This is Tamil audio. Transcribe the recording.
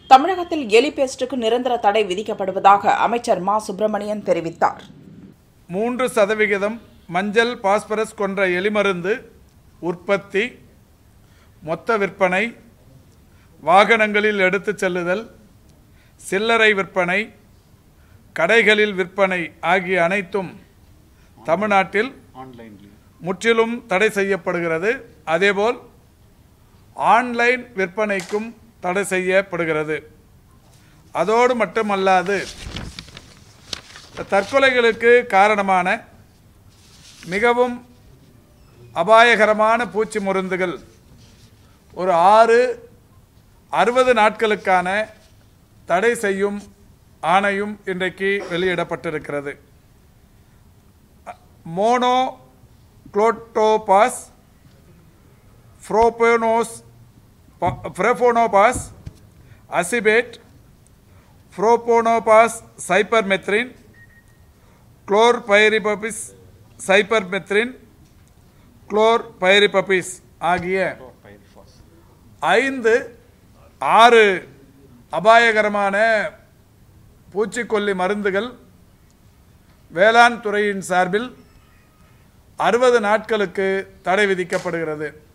தமிழகத்தில் எலி பேஸ்டுக்கு நிரந்தர தடை விதிக்கப்படுவதாக அமைச்சர் மா சுப்பிரமணியன் தெரிவித்தார் மூன்று சதவிகிதம் மஞ்சள் பாஸ்பரஸ் கொண்ட எலிமருந்து உற்பத்தி மொத்த விற்பனை வாகனங்களில் எடுத்துச் செல்லுதல் சில்லறை விற்பனை கடைகளில் விற்பனை ஆகிய அனைத்தும் தமிழ்நாட்டில் முற்றிலும் தடை செய்யப்படுகிறது அதேபோல் ஆன்லைன் விற்பனைக்கும் தடை செய்யப்படுகிறது அதோடு மட்டுமல்லாது தற்கொலைகளுக்கு காரணமான மிகவும் அபாயகரமான பூச்சி மருந்துகள் ஒரு ஆறு அறுபது நாட்களுக்கான தடை செய்யும் ஆணையும் இன்றைக்கு வெளியிடப்பட்டிருக்கிறது மோனோ குளோட்டோபாஸ் ஃப்ரோபோனோஸ் ஃப்ரெஃபோனோபாஸ் அசிபேட் ஃப்ரோபோனோபாஸ் சைப்பர்மெத்ரின் குளோர்பைரிபபிஸ் சைப்பர்மெத்ரின் குளோர்பைரிபபிஸ் ஆகிய ஐந்து ஆறு அபாயகரமான பூச்சிக்கொல்லி மருந்துகள் வேளாண் துறையின் சார்பில் அறுபது நாட்களுக்கு தடை விதிக்கப்படுகிறது